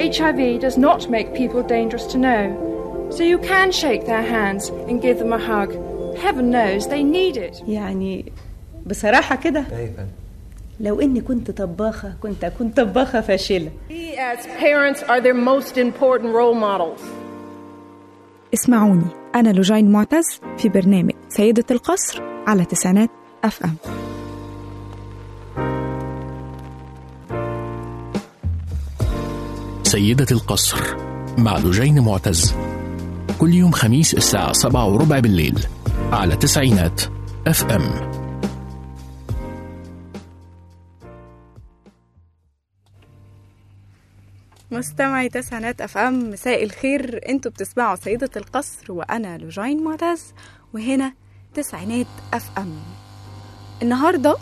HIV does not make people dangerous to know. So you can shake their hands and give them a hug. Heaven knows they need it. يعني بصراحة كده ايوه لو إني كنت طباخة كنت أكون طباخة فاشلة We as parents are their most important role models. اسمعوني أنا لوجين معتز في برنامج سيدة القصر على تسعينات أف أم سيدة القصر مع لجين معتز كل يوم خميس الساعة سبعة وربع بالليل على تسعينات اف ام مستمعي تسعينات أف أم مساء الخير انتوا بتسمعوا سيدة القصر وأنا لوجين معتز وهنا تسعينات أف أم النهاردة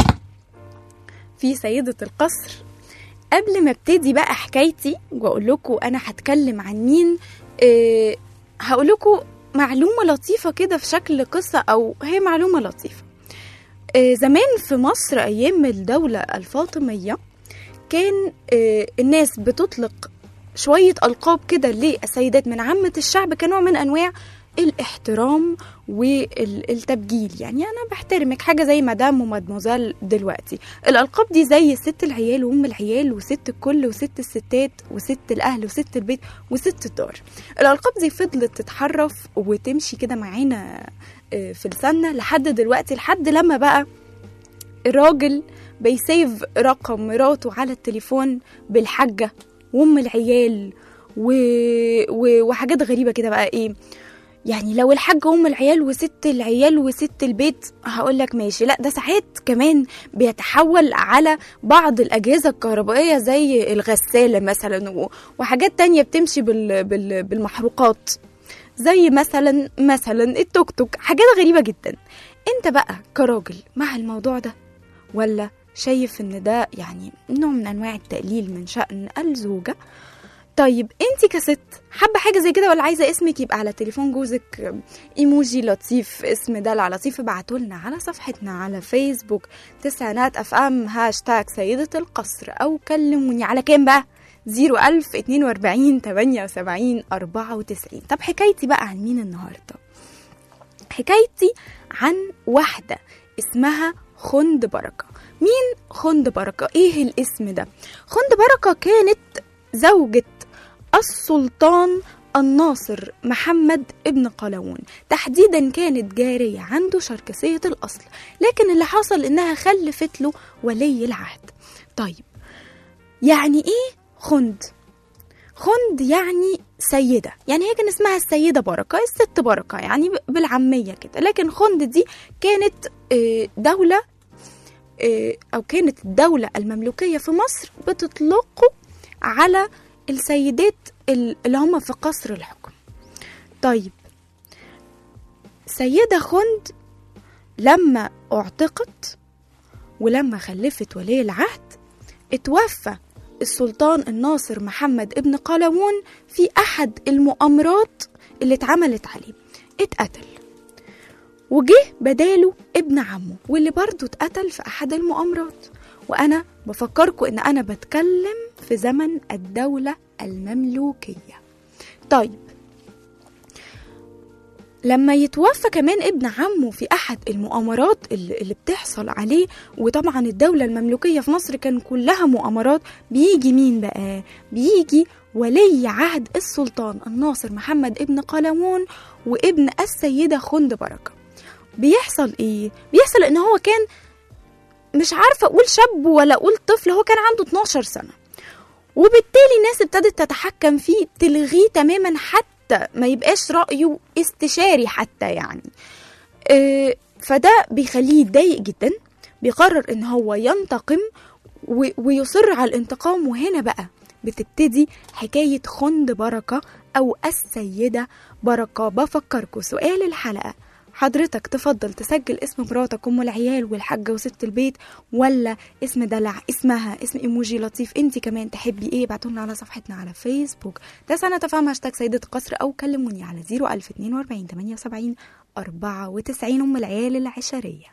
في سيدة القصر قبل ما ابتدي بقى حكايتي واقول لكم انا هتكلم عن مين أه هقول لكم معلومه لطيفه كده في شكل قصه او هي معلومه لطيفه أه زمان في مصر ايام الدوله الفاطميه كان أه الناس بتطلق شويه القاب كده للسيدات من عامه الشعب كنوع من انواع الاحترام والتبجيل يعني انا بحترمك حاجه زي مدام ومادموزيل دلوقتي الالقاب دي زي ست العيال وام العيال وست الكل وست الستات وست الاهل وست البيت وست الدار الالقاب دي فضلت تتحرف وتمشي كده معانا آه، في لساننا لحد دلوقتي لحد لما بقى الراجل بيسيف رقم مراته على التليفون بالحاجه وام العيال و... و... وحاجات غريبه كده بقى ايه يعني لو الحاج ام العيال وست العيال وست البيت هقول لك ماشي لا ده ساعات كمان بيتحول على بعض الاجهزه الكهربائيه زي الغساله مثلا و- وحاجات تانية بتمشي بال بال بالمحروقات زي مثلا مثلا التوك توك حاجات غريبه جدا انت بقى كراجل مع الموضوع ده ولا شايف ان ده يعني نوع من انواع التقليل من شأن الزوجه طيب انت كست حابه حاجه زي كده ولا عايزه اسمك يبقى على تليفون جوزك ايموجي لطيف اسم دلع لطيف ابعتوا لنا على صفحتنا على فيسبوك تسعينات اف ام هاشتاج سيده القصر او كلموني على كام بقى 01000 42 78 94 طب حكايتي بقى عن مين النهارده حكايتي عن واحده اسمها خند بركه مين خند بركه ايه الاسم ده خند بركه كانت زوجة السلطان الناصر محمد ابن قلاوون تحديدا كانت جارية عنده شركسية الأصل لكن اللي حصل إنها خلفت له ولي العهد طيب يعني إيه خند؟ خند يعني سيدة يعني هي كان اسمها السيدة بركة الست بركة يعني ب- بالعامية كده لكن خند دي كانت آه، دولة آه، أو كانت الدولة المملوكية في مصر بتطلقه على السيدات ال- اللي هم في قصر الحكم طيب سيدة خند لما اعتقت ولما خلفت ولي العهد اتوفى السلطان الناصر محمد ابن قلاوون في أحد المؤامرات اللي اتعملت عليه اتقتل وجه بداله ابن عمه واللي برضه اتقتل في أحد المؤامرات وأنا بفكركم إن أنا بتكلم في زمن الدولة المملوكية طيب لما يتوفى كمان ابن عمه في أحد المؤامرات اللي اللي بتحصل عليه وطبعا الدولة المملوكية في مصر كان كلها مؤامرات بيجي مين بقى؟ بيجي ولي عهد السلطان الناصر محمد ابن قلاوون وابن السيدة خند بركة بيحصل ايه؟ بيحصل ان هو كان مش عارفة اقول شاب ولا اقول طفل هو كان عنده 12 سنة وبالتالي الناس ابتدت تتحكم فيه تلغيه تماما حتى ما يبقاش رأيه استشاري حتى يعني آه، فده بيخليه يتضايق جدا بيقرر ان هو ينتقم و- ويصر على الانتقام وهنا بقى بتبتدي حكاية خند بركة أو السيدة بركة بفكركم سؤال الحلقة حضرتك تفضل تسجل اسم مراتك ام العيال والحاجه وست البيت ولا اسم دلع اسمها اسم ايموجي لطيف انت كمان تحبي ايه ابعتوا لنا على صفحتنا على فيسبوك ده سنه تفهم هاشتاج سيده قصر او كلموني على 01042 78 94 ام العيال العشريه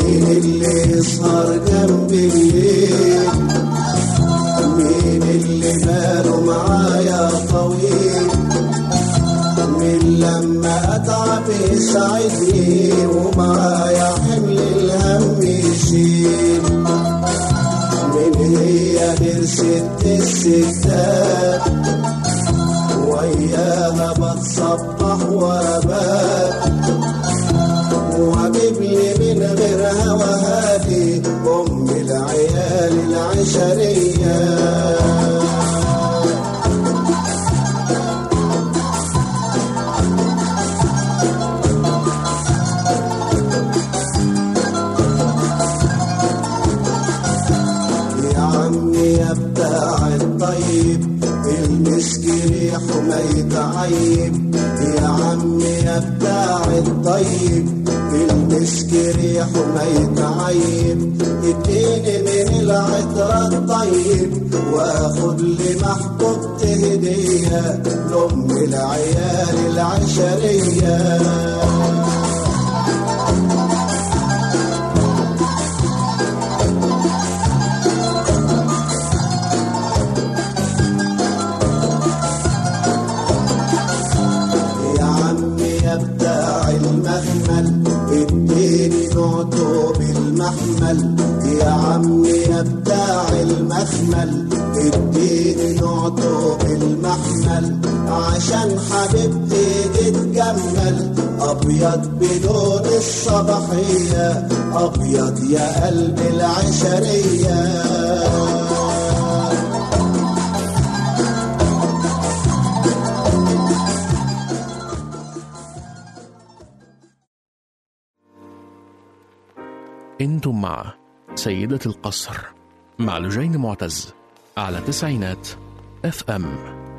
مين اللي يسهر جنب الليل مين اللي باله معايا طويل من لما اتعب يساعدني ومعايا حمل الهم يشيل من هي نرسة الستات وياها بتصبح وابات واجيب لي من غير هوا هادي ام العيال العشريه يا عمي يا بتاع الطيب المسك ريحه ما يتعيب يا عمي يا بتاع الطيب المسك ريحه ما يتعيب اديني من العطر الطيب واخد لمحبوبتي هديه لام العيال العشريه يا عمي يا بتاع المخمل اديني نعطه بالمحمل يا عمي يا بتاع المخمل اديني نعطه بالمحمل عشان حبيبتي تتجمل ابيض بدون الصباحيه ابيض يا قلب العشريه انتم مع سيدة القصر مع لجين معتز على تسعينات اف ام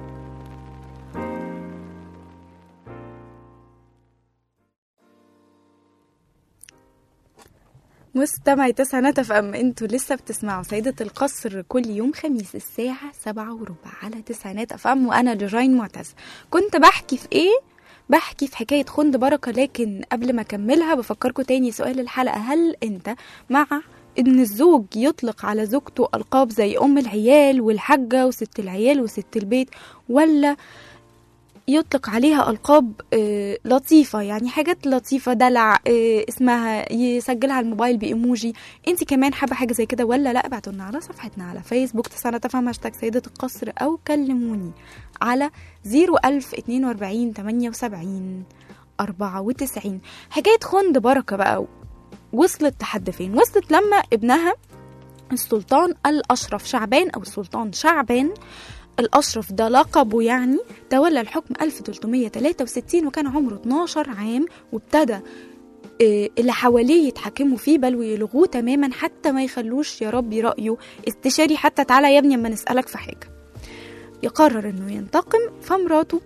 مستمعي تسعينات اف ام انتوا لسه بتسمعوا سيدة القصر كل يوم خميس الساعة سبعة وربع على تسعينات اف ام وانا لجين معتز كنت بحكي في ايه؟ بحكي في حكاية خند بركة لكن قبل ما اكملها بفكركم تاني سؤال الحلقة هل انت مع ان الزوج يطلق على زوجته القاب زي ام العيال والحاجة وست العيال وست البيت ولا يطلق عليها ألقاب آه، لطيفة يعني حاجات لطيفة دلع آه، اسمها يسجلها على الموبايل بإيموجي انت كمان حابة حاجة زي كده ولا لا ابعتوا لنا على صفحتنا على فيسبوك تسعة تفهم هاشتاج سيدة القصر أو كلموني على 01042 78 94 حكاية خند بركة بقى وصلت لحد فين وصلت لما ابنها السلطان الأشرف شعبان أو السلطان شعبان الأشرف ده لقبه يعني تولى الحكم 1363 وكان عمره 12 عام وابتدى آه، اللي حواليه يتحكموا فيه بل ويلغوه تماما حتى ما يخلوش يا ربي رأيه استشاري حتى تعالى يا ابني اما نسألك في حاجة يقرر انه ينتقم فمراته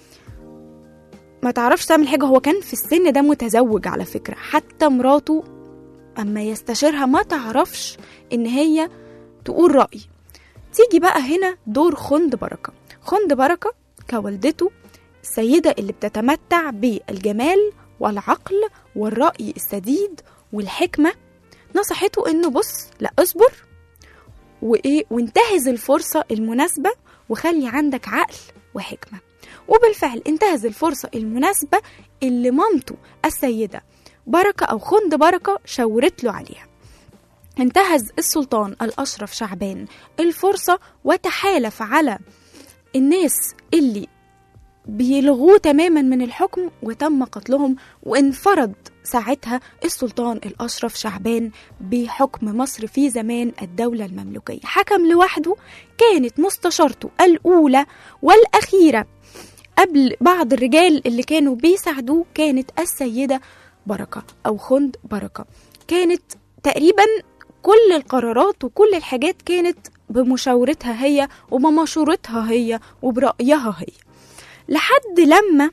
ما تعرفش تعمل حاجة هو كان في السن ده متزوج على فكرة حتى مراته أما يستشيرها ما تعرفش إن هي تقول رأي تيجي بقى هنا دور خند بركة خند بركة كوالدته السيدة اللي بتتمتع بالجمال والعقل والرأي السديد والحكمة نصحته انه بص لا اصبر وايه وانتهز الفرصة المناسبة وخلي عندك عقل وحكمة وبالفعل انتهز الفرصة المناسبة اللي مامته السيدة بركة أو خند بركة شاورت له عليها انتهز السلطان الأشرف شعبان الفرصة وتحالف على الناس اللي بيلغوه تماما من الحكم وتم قتلهم وانفرد ساعتها السلطان الأشرف شعبان بحكم مصر في زمان الدولة المملوكية حكم لوحده كانت مستشارته الأولى والأخيرة قبل بعض الرجال اللي كانوا بيساعدوه كانت السيدة بركة أو خند بركة كانت تقريبا كل القرارات وكل الحاجات كانت بمشاورتها هي وبمشورتها هي وبرأيها هي لحد لما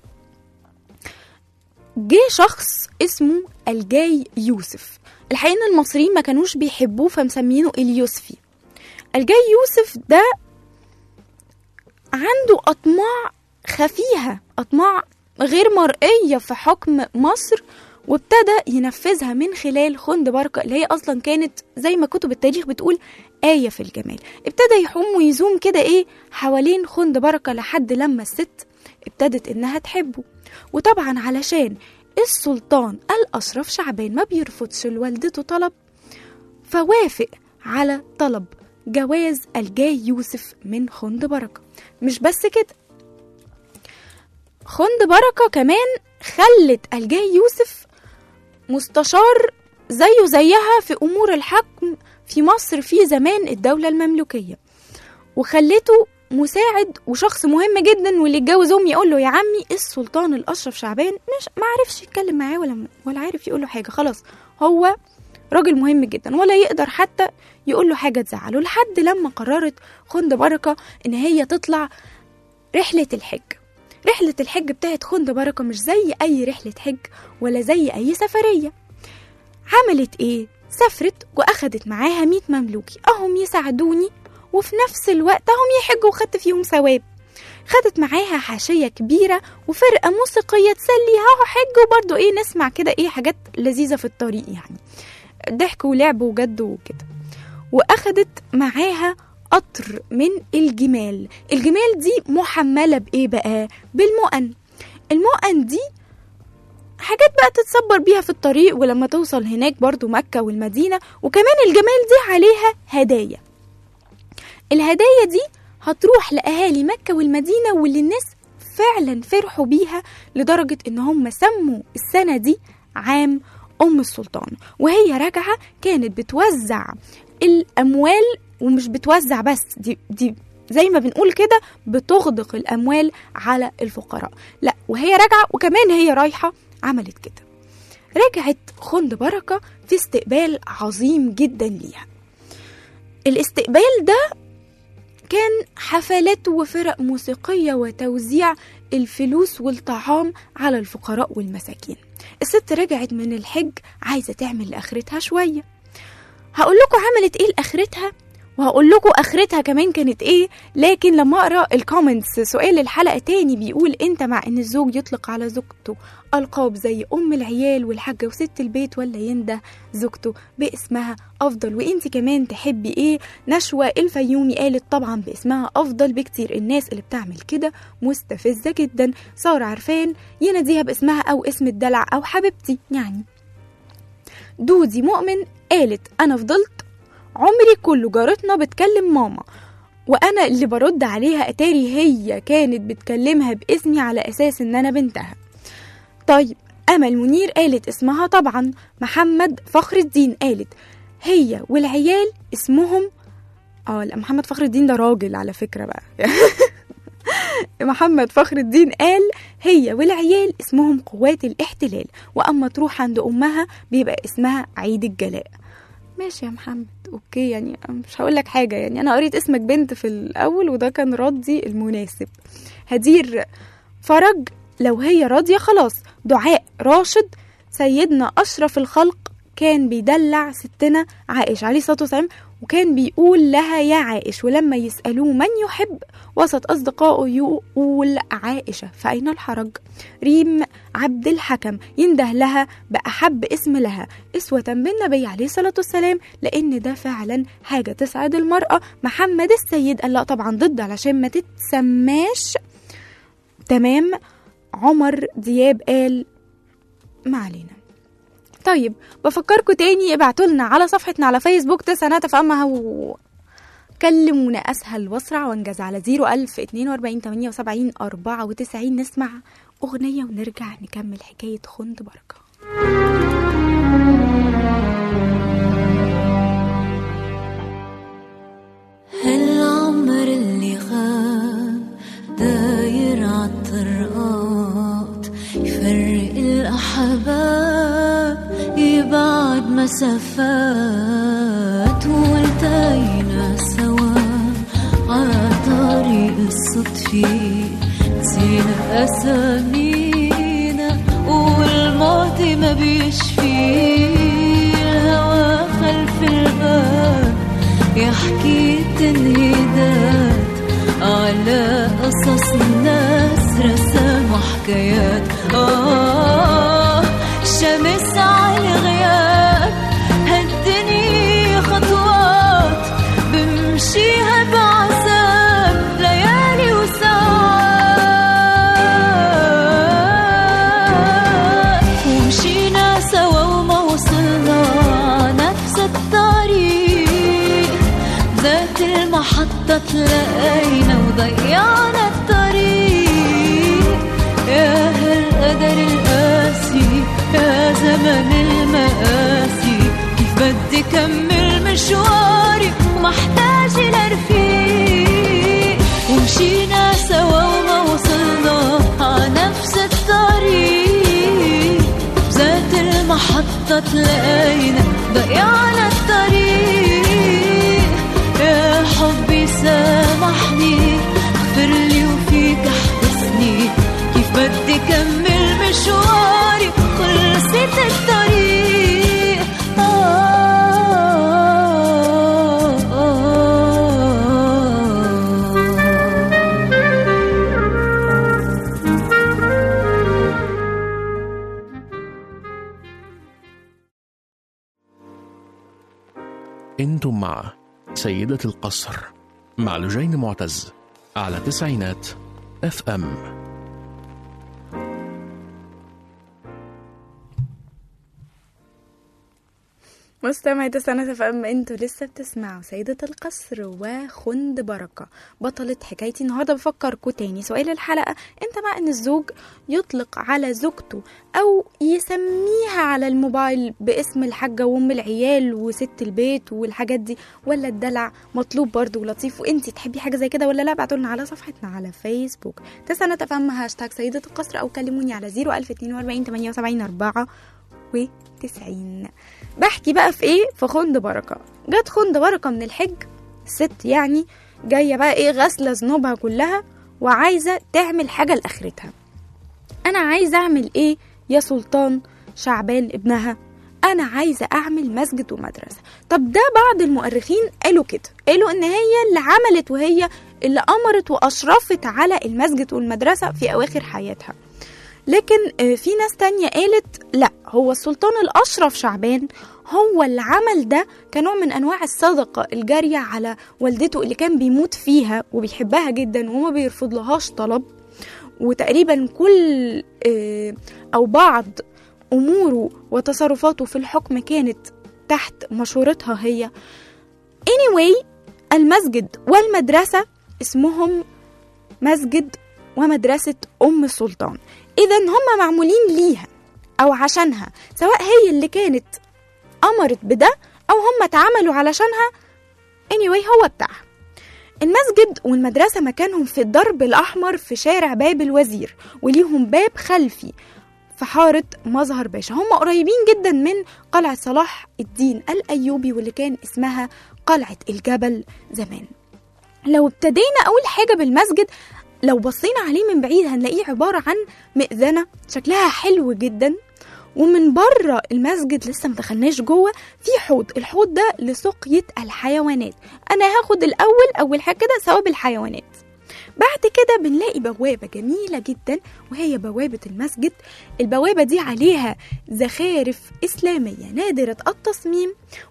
جه شخص اسمه الجاي يوسف الحقيقة ان المصريين ما كانوش بيحبوه فمسمينه اليوسفي الجاي يوسف ده عنده أطماع خفيهة أطماع غير مرئية في حكم مصر وابتدى ينفذها من خلال خند بركة اللي هي أصلا كانت زي ما كتب التاريخ بتقول آية في الجمال ابتدى يحوم ويزوم كده إيه حوالين خند بركة لحد لما الست ابتدت إنها تحبه وطبعا علشان السلطان الأشرف شعبان ما بيرفضش لوالدته طلب فوافق على طلب جواز الجاي يوسف من خند بركة مش بس كده خند بركة كمان خلت الجاي يوسف مستشار زيه زيها في أمور الحكم في مصر في زمان الدولة المملوكية وخلته مساعد وشخص مهم جدا واللي اتجوز امي يقول له يا عمي السلطان الاشرف شعبان مش ما عرفش يتكلم معاه ولا ولا عارف يقول له حاجه خلاص هو راجل مهم جدا ولا يقدر حتى يقول له حاجه تزعله لحد لما قررت خند بركه ان هي تطلع رحله الحج رحله الحج بتاعت خند بركه مش زي اي رحله حج ولا زي اي سفريه عملت ايه سافرت واخدت معاها 100 مملوكي اهم يساعدوني وفي نفس الوقت هم يحجوا وخدت فيهم ثواب خدت معاها حاشية كبيرة وفرقة موسيقية تسليها حج وبرضه ايه نسمع كده ايه حاجات لذيذة في الطريق يعني ضحك ولعب وجد وكده واخدت معاها قطر من الجمال الجمال دي محملة بايه بقى بالمؤن المؤن دي حاجات بقى تتصبر بيها في الطريق ولما توصل هناك برضو مكة والمدينة وكمان الجمال دي عليها هدايا الهدايا دي هتروح لأهالي مكة والمدينة واللي الناس فعلا فرحوا بيها لدرجة إن هم سموا السنة دي عام أم السلطان وهي راجعة كانت بتوزع الأموال ومش بتوزع بس دي, دي زي ما بنقول كده بتغدق الأموال على الفقراء لا وهي راجعة وكمان هي رايحة عملت كده رجعت خند بركة في استقبال عظيم جدا ليها الاستقبال ده كان حفلات وفرق موسيقية وتوزيع الفلوس والطعام على الفقراء والمساكين الست رجعت من الحج عايزة تعمل لآخرتها شوية هقول لكم عملت ايه لآخرتها وهقول لكم اخرتها كمان كانت ايه لكن لما اقرا الكومنتس سؤال الحلقه تاني بيقول انت مع ان الزوج يطلق على زوجته القاب زي ام العيال والحاجه وست البيت ولا ينده زوجته باسمها افضل وانت كمان تحبي ايه نشوى الفيومي قالت طبعا باسمها افضل بكتير الناس اللي بتعمل كده مستفزه جدا ساره عرفان يناديها باسمها او اسم الدلع او حبيبتي يعني دودي مؤمن قالت انا فضلت عمري كله جارتنا بتكلم ماما وانا اللي برد عليها اتاري هي كانت بتكلمها باسمي على اساس ان انا بنتها طيب امل منير قالت اسمها طبعا محمد فخر الدين قالت هي والعيال اسمهم اه لا محمد فخر الدين ده راجل على فكره بقى محمد فخر الدين قال هي والعيال اسمهم قوات الاحتلال واما تروح عند امها بيبقى اسمها عيد الجلاء ماشي يا محمد اوكي يعني مش هقول لك حاجه يعني انا قريت اسمك بنت في الاول وده كان ردي المناسب هدير فرج لو هي راضيه خلاص دعاء راشد سيدنا اشرف الخلق كان بيدلع ستنا عائش عليه الصلاه والسلام وكان بيقول لها يا عائش ولما يسألوه من يحب وسط أصدقائه يقول عائشة فأين الحرج ريم عبد الحكم ينده لها بأحب اسم لها إسوة بالنبي عليه الصلاة والسلام لأن ده فعلا حاجة تسعد المرأة محمد السيد قال لا طبعا ضد علشان ما تتسماش تمام عمر دياب قال ما علينا طيب بفكركم تاني ابعتوا لنا على صفحتنا على فيسبوك تسعينات افهمها و كلمونا اسهل واسرع وانجز على 01000 42 78 94 نسمع اغنيه ونرجع نكمل حكايه خند بركه هالعمر اللي غاب داير عالطرقات يفرق الأحباب يبعد مسافات والتقينا سوا عالطريق الصدفي نسينا أسامينا والماضي ما بيشفي الهوى خلف الباب يحكي تنهيدات على قصص الناس رسموا حكايات آه شمس محطة تلاقينا وضيعنا الطريق يا هالقدر القاسي يا زمن المقاسي كيف بدي كمل مشواري ومحتاج لرفيق ومشينا سوا وما وصلنا ع نفس الطريق بذات المحطة تلاقينا ضيعنا الطريق يا حبي سامحني اغفر لي وفيك احبسني كيف بدي كمل مشواري خلصت الطريق آه انتم مع سيدة القصر مع لجين معتز على تسعينات اف ام مستمعي تسعة فأم انتوا لسه بتسمعوا سيدة القصر وخند بركة بطلة حكايتي النهاردة بفكركوا تاني سؤال الحلقة انت مع ان الزوج يطلق على زوجته او يسميها على الموبايل باسم الحاجة وام العيال وست البيت والحاجات دي ولا الدلع مطلوب برضه ولطيف وانتي تحبي حاجة زي كده ولا لا ابعتولنا على صفحتنا على فيسبوك تسعة فأم هاشتاج سيدة القصر او كلموني على 01042 78 4 وتسعين بحكي بقى في ايه في خند بركة جت خند بركة من الحج الست يعني جاية بقى ايه غاسلة ذنوبها كلها وعايزة تعمل حاجة لآخرتها أنا عايزة أعمل ايه يا سلطان شعبان ابنها أنا عايزة أعمل مسجد ومدرسة طب ده بعض المؤرخين قالوا كده قالوا إن هي اللي عملت وهي اللي أمرت وأشرفت على المسجد والمدرسة في أواخر حياتها لكن آه، في ناس تانية قالت لا هو السلطان الأشرف شعبان هو اللي عمل ده كنوع من أنواع الصدقة الجارية على والدته اللي كان بيموت فيها وبيحبها جدا وما بيرفض لهاش طلب وتقريبا كل آه، أو بعض أموره وتصرفاته في الحكم كانت تحت مشورتها هي anyway المسجد والمدرسة اسمهم مسجد ومدرسة أم السلطان إذا هم معمولين ليها أو عشانها سواء هي اللي كانت أمرت بده أو هم اتعملوا علشانها anyway هو بتاعها المسجد والمدرسة مكانهم في الضرب الأحمر في شارع باب الوزير وليهم باب خلفي في حارة مظهر باشا هم قريبين جدا من قلعة صلاح الدين الأيوبي واللي كان اسمها قلعة الجبل زمان لو ابتدينا أول حاجة بالمسجد لو بصينا عليه من بعيد هنلاقيه عبارة عن مئذنة شكلها حلو جدا ومن بره المسجد لسه مدخلناش جوه في حوض الحوض ده لسقية الحيوانات انا هاخد الاول اول حاجة كده ثواب الحيوانات بعد كده بنلاقي بوابة جميلة جدا وهي بوابة المسجد البوابة دي عليها زخارف إسلامية نادرة التصميم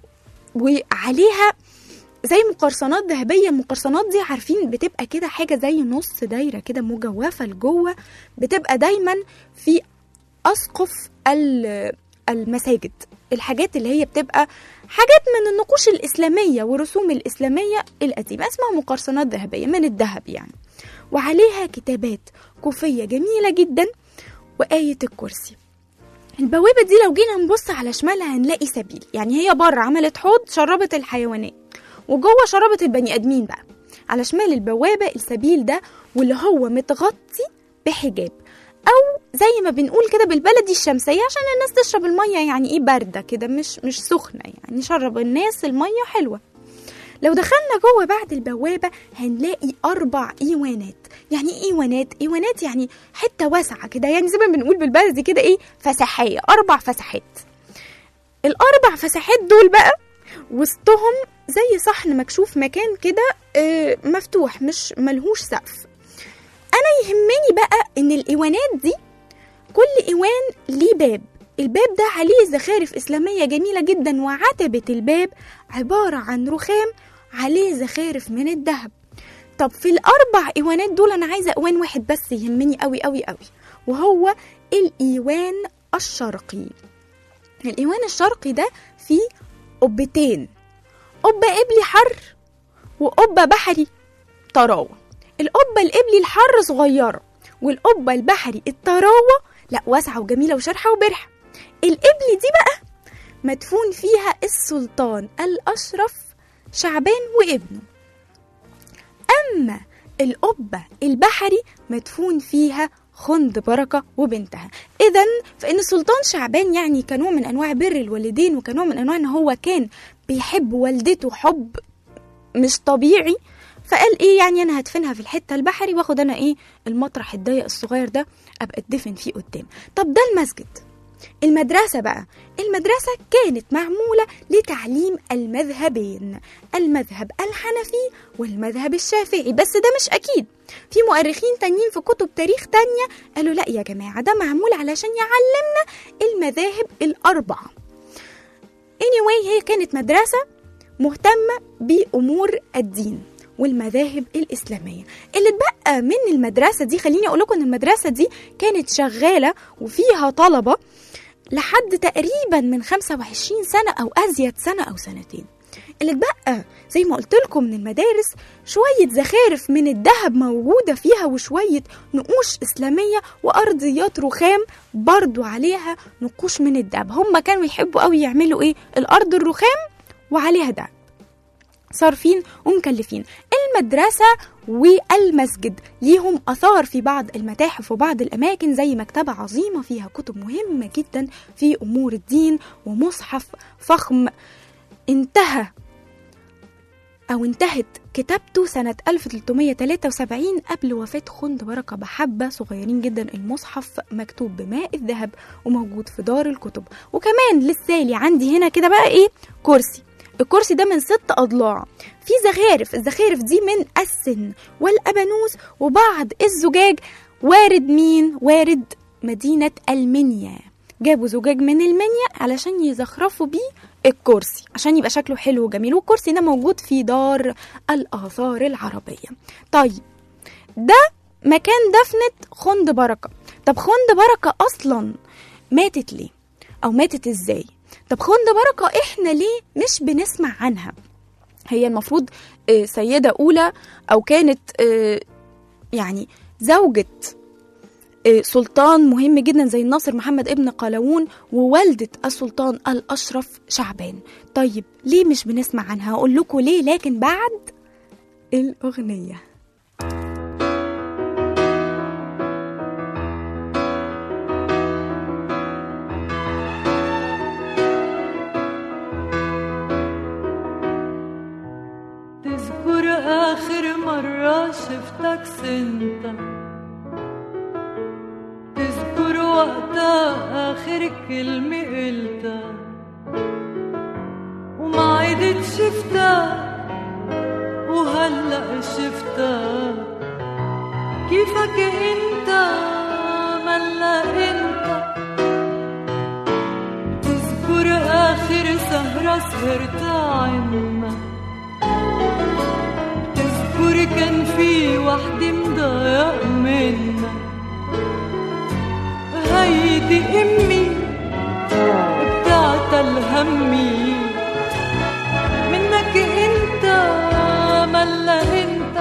وعليها زي مقرصنات ذهبيه المقرصنات دي عارفين بتبقى كده حاجه زي نص دايره كده مجوفه لجوه بتبقى دايما في اسقف ال- المساجد الحاجات اللي هي بتبقى حاجات من النقوش الاسلاميه والرسوم الاسلاميه القديمه اسمها مقرصنات ذهبيه من الذهب يعني وعليها كتابات كوفيه جميله جدا وايه الكرسي البوابه دي لو جينا نبص على شمالها هنلاقي سبيل يعني هي بره عملت حوض شربت الحيوانات وجوه شربت البني ادمين بقى على شمال البوابه السبيل ده واللي هو متغطي بحجاب او زي ما بنقول كده بالبلدي الشمسيه عشان الناس تشرب الميه يعني ايه بارده كده مش مش سخنه يعني شرب الناس الميه حلوه لو دخلنا جوه بعد البوابه هنلاقي اربع ايوانات يعني ايه ايوانات ايوانات يعني حته واسعه كده يعني زي ما بنقول بالبلدي كده ايه فسحيه اربع فسحات الاربع فسحات دول بقى وسطهم زي صحن مكشوف مكان كده آه، مفتوح مش ملهوش سقف انا يهمني بقى ان الايوانات دي كل ايوان ليه باب الباب ده عليه زخارف اسلاميه جميله جدا وعتبه الباب عباره عن رخام عليه زخارف من الذهب طب في الاربع ايوانات دول انا عايزه ايوان واحد بس يهمني قوي قوي قوي وهو الايوان الشرقي الايوان الشرقي ده فيه قبتين قبة قبلي حر وقبة بحري الطراوة القبة القبلي الحر صغيرة والقبة البحري الطراوة لا واسعة وجميلة وشرحة وبرحة القبلي دي بقى مدفون فيها السلطان الأشرف شعبان وابنه أما القبة البحري مدفون فيها خند بركة وبنتها إذا فإن السلطان شعبان يعني كنوع من أنواع بر الوالدين وكنوع من أنواع أن هو كان بيحب والدته حب مش طبيعي فقال ايه يعني انا هدفنها في الحته البحري واخد انا ايه المطرح الضيق الصغير ده ابقى اتدفن فيه قدام طب ده المسجد المدرسة بقى المدرسة كانت معمولة لتعليم المذهبين المذهب الحنفي والمذهب الشافعي بس ده مش أكيد في مؤرخين تانيين في كتب تاريخ تانية قالوا لا يا جماعة ده معمول علشان يعلمنا المذاهب الأربعة anyway هي كانت مدرسة مهتمة بأمور الدين والمذاهب الإسلامية اللي اتبقى من المدرسة دي خليني أقول لكم إن المدرسة دي كانت شغالة وفيها طلبة لحد تقريبا من 25 سنة أو أزيد سنة أو سنتين اللي اتبقى زي ما قلت لكم من المدارس شوية زخارف من الذهب موجودة فيها وشوية نقوش إسلامية وأرضيات رخام برضو عليها نقوش من الذهب هم كانوا يحبوا قوي يعملوا إيه الأرض الرخام وعليها دهب صارفين ومكلفين المدرسة والمسجد ليهم أثار في بعض المتاحف وبعض الأماكن زي مكتبة عظيمة فيها كتب مهمة جدا في أمور الدين ومصحف فخم انتهى أو انتهت كتابته سنة 1373 قبل وفاة خند بركة بحبة صغيرين جدا المصحف مكتوب بماء الذهب وموجود في دار الكتب وكمان للسالي عندي هنا كده بقى ايه كرسي الكرسي ده من ست أضلاع في زخارف الزخارف دي من السن والأبانوس وبعض الزجاج وارد مين وارد مدينة المنيا جابوا زجاج من المنيا علشان يزخرفوا بيه الكرسي عشان يبقى شكله حلو وجميل والكرسي ده موجود في دار الآثار العربية طيب ده مكان دفنة خند بركة طب خند بركة أصلا ماتت ليه أو ماتت إزاي طب خند بركة إحنا ليه مش بنسمع عنها هي المفروض آه، سيدة أولى أو كانت آه، يعني زوجة آه، سلطان مهم جدا زي الناصر محمد ابن قلاوون ووالدة السلطان الأشرف شعبان طيب ليه مش بنسمع عنها هقول لكم ليه لكن بعد الأغنية تذكر آخر مرة شفتك سنتك تذكر وقتها آخر كلمة قلتها وما عدت شفتها وهلأ شفتها كيفك انت ملا انت تذكر آخر سهرة سهرتها عنا تذكر كان في وحدة مضايق منا هيدي أمي بتعتل همي منك انت ملا انت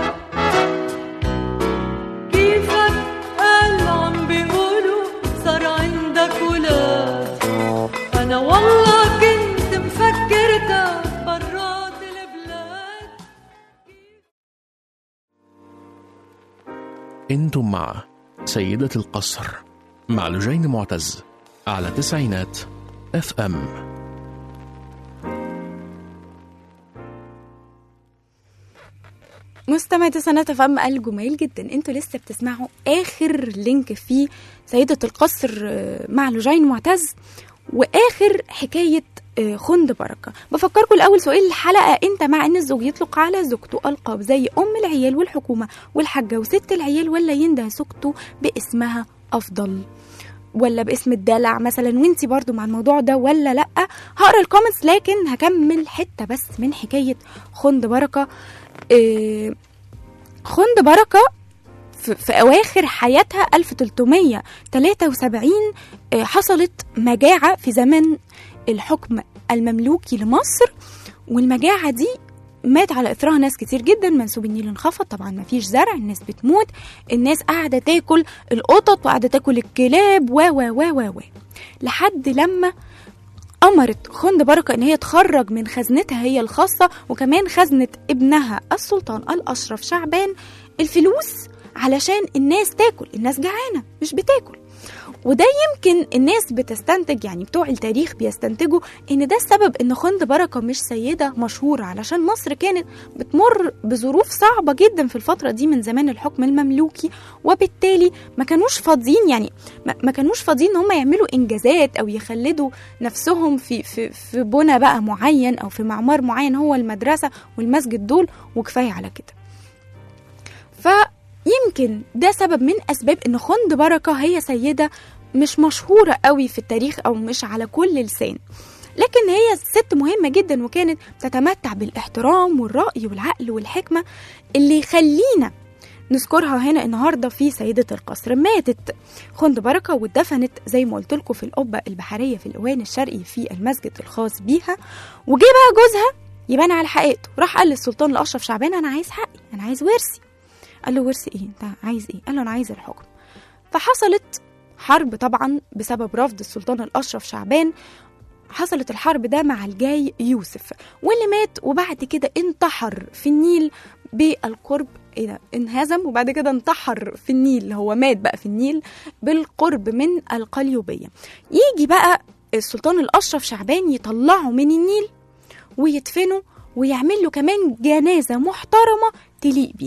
كيفك قال عم بيقولوا صار عندك ولاد انا والله كنت مفكرتك برات البلاد انتم مع سيدة القصر مع لجين معتز على تسعينات اف ام مستمع تسعينات فم الجميل جدا انتوا لسه بتسمعوا اخر لينك في سيدة القصر آه، مع لجين معتز واخر حكاية آه، خند بركة بفكركم الاول سؤال الحلقة انت مع ان الزوج يطلق على زوجته القاب زي ام العيال والحكومة والحاجة وست العيال ولا ينده زوجته باسمها افضل ولا باسم الدلع مثلا وانتي برضو مع الموضوع ده ولا لا هقرا الكومنتس لكن هكمل حته بس من حكايه خند بركه إيه خند بركه في, في اواخر حياتها 1373 إيه حصلت مجاعه في زمن الحكم المملوكي لمصر والمجاعه دي مات على اثرها ناس كتير جدا منسوب النيل انخفض طبعا ما فيش زرع الناس بتموت الناس قاعده تاكل القطط وقاعده تاكل الكلاب و و و و و لحد لما امرت خند بركه ان هي تخرج من خزنتها هي الخاصه وكمان خزنه ابنها السلطان الاشرف شعبان الفلوس علشان الناس تاكل الناس جعانه مش بتاكل وده يمكن الناس بتستنتج يعني بتوع التاريخ بيستنتجوا ان ده السبب ان خند بركه مش سيده مشهوره علشان مصر كانت بتمر بظروف صعبه جدا في الفتره دي من زمان الحكم المملوكي وبالتالي ما كانوش فاضيين يعني ما ما كانوش فاضيين ان هم يعملوا انجازات او يخلدوا نفسهم في في في بنى بقى معين او في معمار معين هو المدرسه والمسجد دول وكفايه على كده فيمكن ده سبب من اسباب ان خند بركه هي سيده مش مشهوره قوي في التاريخ او مش على كل لسان لكن هي ست مهمه جدا وكانت تتمتع بالاحترام والراي والعقل والحكمه اللي يخلينا نذكرها هنا النهارده في سيده القصر ماتت خند بركه واتدفنت زي ما قلت لكم في القبه البحريه في الاوان الشرقي في المسجد الخاص بيها وجه بقى جوزها يبان على حقيقته راح قال للسلطان الاشرف شعبان انا عايز حقي انا عايز ورثي قال له ورث ايه انت عايز ايه قال له انا عايز الحكم فحصلت حرب طبعا بسبب رفض السلطان الاشرف شعبان حصلت الحرب ده مع الجاي يوسف واللي مات وبعد كده انتحر في النيل بالقرب ايه ده انهزم وبعد كده انتحر في النيل هو مات بقى في النيل بالقرب من القليوبيه يجي بقى السلطان الاشرف شعبان يطلعه من النيل ويدفنه ويعمل له كمان جنازه محترمه تليق بيه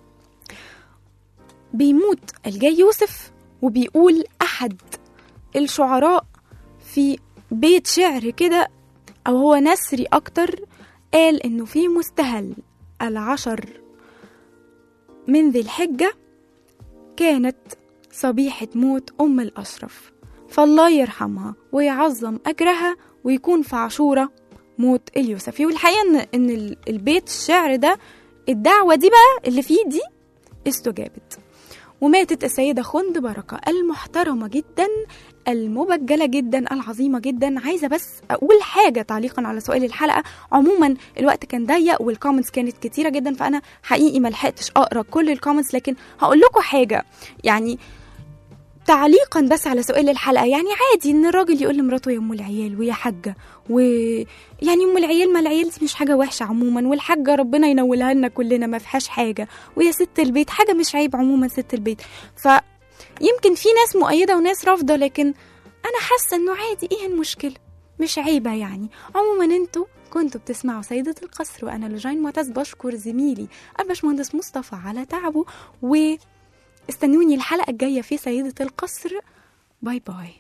بيموت الجاي يوسف وبيقول أحد الشعراء في بيت شعر كده أو هو نثري أكتر قال إنه في مستهل العشر من ذي الحجة كانت صبيحة موت أم الأشرف فالله يرحمها ويعظم أجرها ويكون في عاشورة موت اليوسفي والحقيقة إن, إن ال- البيت الشعر ده الدعوة دي بقى اللي فيه دي استجابت وماتت السيدة خند بركة المحترمة جدا المبجلة جدا العظيمة جدا عايزة بس أقول حاجة تعليقا على سؤال الحلقة عموما الوقت كان ضيق والكومنتس كانت كتيرة جدا فأنا حقيقي ملحقتش أقرأ كل الكومنتس لكن هقول لكم حاجة يعني تعليقا بس على سؤال الحلقه يعني عادي ان الراجل يقول لمراته يا ام العيال ويا حاجه ويعني ام العيال ما العيال دي مش حاجه وحشه عموما والحاجه ربنا ينولها لنا كلنا ما فيهاش حاجه ويا ست البيت حاجه مش عيب عموما ست البيت فيمكن في ناس مؤيده وناس رافضه لكن انا حاسه انه عادي ايه المشكله مش عيبه يعني عموما انتوا كنتوا بتسمعوا سيدة القصر وأنا لجين معتز بشكر زميلي الباشمهندس مصطفى على تعبه و استنوني الحلقة الجاية في سيدة القصر باي باي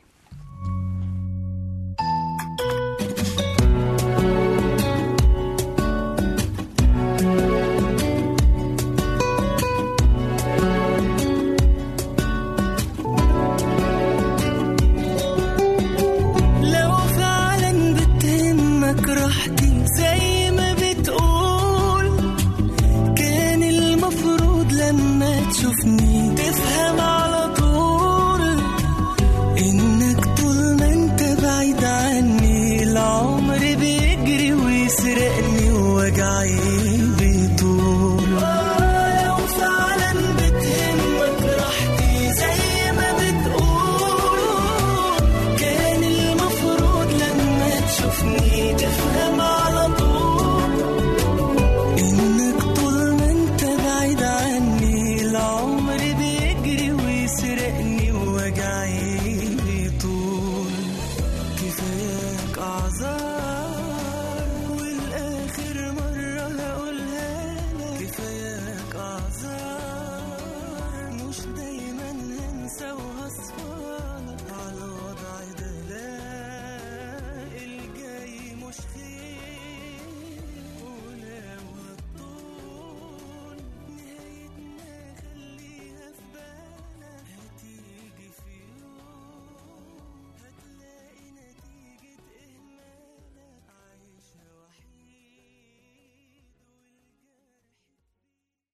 لو فعلا بتهمك راحتي زي